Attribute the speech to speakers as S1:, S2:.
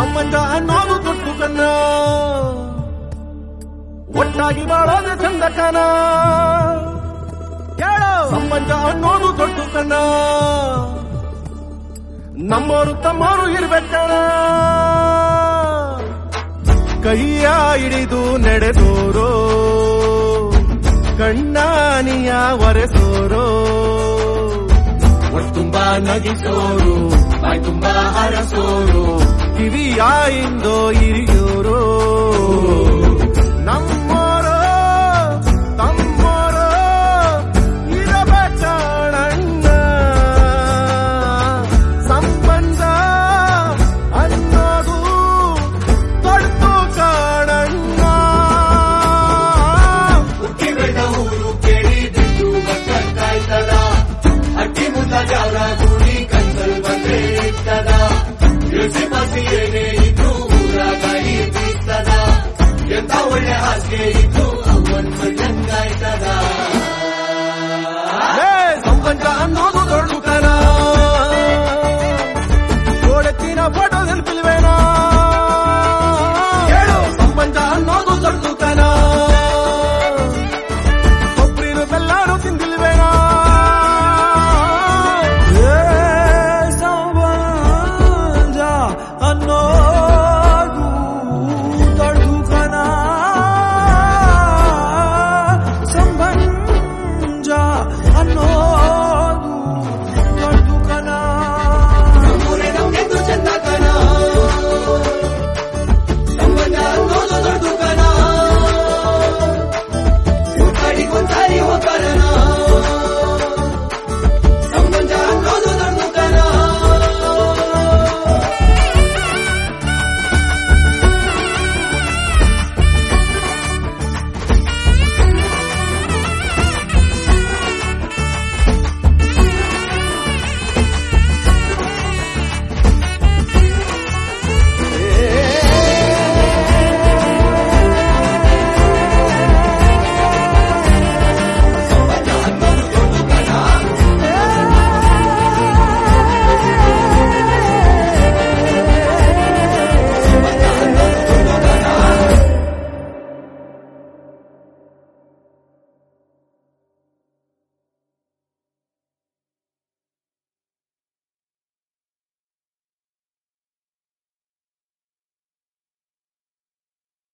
S1: ಸಂಬಂಧ ಅನ್ನೋದು ದೊಡ್ಡ ಕನ್ನ ಒಟ್ಟಾಗಿ ಬಾಳೋದೆ ಚಂದ ಕನ ಕೇಳೋ ಸಂಬಂಧ ಅನ್ನೋದು ದೊಡ್ಡ ಕನ್ನ ನಮ್ಮೋರು ತಮ್ಮೋರು ಇರ್ಬೇಕಣ ಕೈಯ ಹಿಡಿದು ನಡೆದೋರೋ ಕಣ್ಣಾನಿಯ ಒರೆಸೋರೋ ಒಟ್ಟುಂಬ ನಗಿಸೋರು ಬಾಯ್ ತುಂಬ ಹರಸೋರು ಕಿವಿಯಾಯಿಂದೋ ಹಿರಿಯೋರು ನಮ್ಮೋರೋ ತಮ್ಮೋರೋ ಇರಬೇಕಣ್ಣ ಸಂಬಂಧ ಅನ್ನೋದು ದೊಡ್ಡ ಕಾಣಣ್ಣ
S2: ಹುಟ್ಟಿಬೆಳೆದ ಊರು ಕೇಳಿದ್ದು ಕಾಯ್ತದ ಅಟ್ಟಿ ಮುದ್ದ ಜಾಗ ಗುಡಿ ಕನ್ಸಲ್ ಬಂದ್ರೆ ಇರ್ತದ ಇಳಿಸಿ ಬಸಿ ಏನೇ ಇದ್ದು ಊರ ಗಾಳಿ ಬೀಸ್ತದ ಎಂತ ಒಳ್ಳೆ ಹಾಸಿಗೆ ಇದ್ದು ಅವನ್ ಮಣ್ಣಂಗಾಯ್ತದ